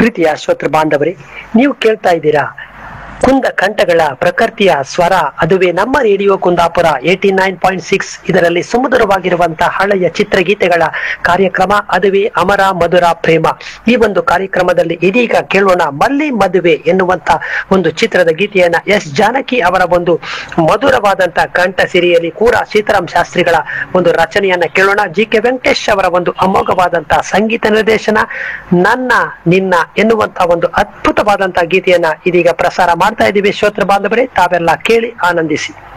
ಪ್ರೀತಿಯ ಶ್ರೋತೃ ಬಾಂಧವರೇ ನೀವು ಕೇಳ್ತಾ ಇದ್ದೀರಾ ಕುಂದ ಕಂಠಗಳ ಪ್ರಕೃತಿಯ ಸ್ವರ ಅದುವೇ ನಮ್ಮ radio Kundapura eighty nine point six ಇದರಲ್ಲಿ ಸುಮಧುರವಾಗಿರುವಂತಹ ಹಳೆಯ ಚಿತ್ರಗೀತೆಗಳ ಕಾರ್ಯಕ್ರಮ ಅದುವೇ ಅಮರ ಮಧುರ ಪ್ರೇಮ ಈ ಒಂದು ಕಾರ್ಯಕ್ರಮದಲ್ಲಿ ಇದೀಗ ಕೇಳೋಣ ಮಲ್ಲಿ ಮದುವೆ ಎನ್ನುವಂತ ಒಂದು ಚಿತ್ರದ ಗೀತೆಯನ್ನ ಎಸ್ ಜಾನಕಿ ಅವರ ಒಂದು ಮಧುರವಾದಂತ ಕಂಠ ಸಿರಿಯಲ್ಲಿ ಕೂಡ ಸೀತಾರಾಮ್ ಶಾಸ್ತ್ರಿಗಳ ಒಂದು ರಚನೆಯನ್ನ ಕೇಳೋಣ ಜಿ ಕೆ ವೆಂಕಟೇಶ್ ಅವರ ಒಂದು ಅಮೋಘವಾದಂತಹ ಸಂಗೀತ ನಿರ್ದೇಶನ ನನ್ನ ನಿನ್ನ ಎನ್ನುವಂತ ಒಂದು ಅದ್ಭುತವಾದಂತಹ ಗೀತೆಯನ್ನ ಇದೀಗ ಪ್ರಸಾರ ಮಾಡ್ತಾ ಇದ್ದೀವಿ ಶ್ರೋತೃ ಬಾಂಧವರೇ ತಾವೆಲ್ಲ ಕೇಳಿ ಆನಂದಿಸಿ